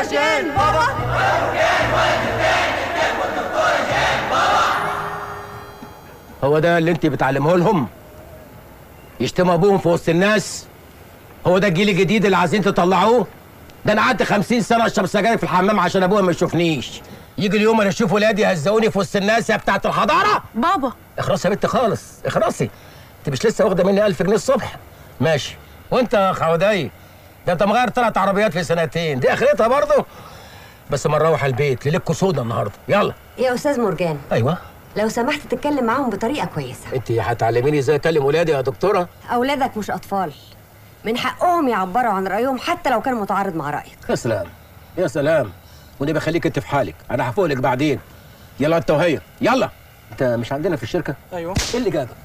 جان بابا هو ده اللي انت بتعلمه لهم يشتموا ابوهم في وسط الناس هو ده الجيل الجديد اللي عايزين تطلعوه ده انا قعدت 50 سنه اشرب سجاير في الحمام عشان ابويا ما يشوفنيش يجي اليوم انا اشوف ولادي يهزقوني في وسط الناس يا بتاعه الحضاره بابا اخرسي يا بنت خالص اخرسي انت مش لسه واخده مني 1000 جنيه الصبح ماشي وانت يا خوداي ده انت مغير ثلاث عربيات في سنتين دي اخرتها برضه بس ما نروح البيت ليلتكوا سودا النهارده يلا يا استاذ مرجان ايوه لو سمحت تتكلم معاهم بطريقه كويسه انت هتعلميني ازاي اكلم ولادي يا دكتوره اولادك مش اطفال من حقهم يعبروا عن رايهم حتى لو كان متعارض مع رايك يا سلام يا سلام ونبقى خليك انت في حالك انا هفوق لك بعدين يلا انت وهي يلا انت مش عندنا في الشركه ايوه ايه اللي جابك